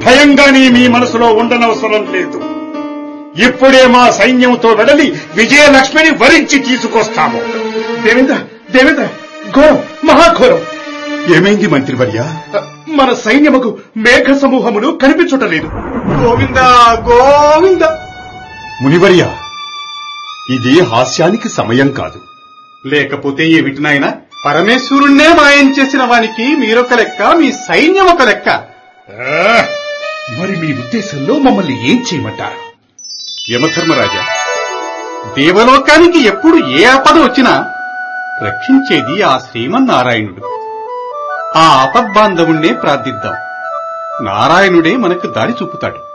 భయంగాని మీ మనసులో ఉండనవసరం లేదు ఇప్పుడే మా సైన్యంతో వెడలి విజయలక్ష్మిని వరించి తీసుకొస్తాము దేవేంద్ర దేవేంద్ర ఘోరం మహాఘోరం ఏమైంది మంత్రివర్య మన సైన్యముకు మేఘ సమూహములు కనిపించుటలేదు గోవింద గోవింద మునివర్య ఇది హాస్యానికి సమయం కాదు లేకపోతే ఏమిటి నాయన పరమేశ్వరుణ్ణే మాయం చేసిన వానికి మీరొక లెక్క మీ సైన్యం ఒక లెక్క ఆ, మరి మీ ఉద్దేశంలో మమ్మల్ని ఏం చేయమంటారు యమధర్మరాజా దేవలోకానికి ఎప్పుడు ఏ ఆపద వచ్చినా రక్షించేది ఆ శ్రీమన్నారాయణుడు ఆ ఆపద్బాంధవుణ్ణే ప్రార్థిద్దాం నారాయణుడే మనకు దారి చూపుతాడు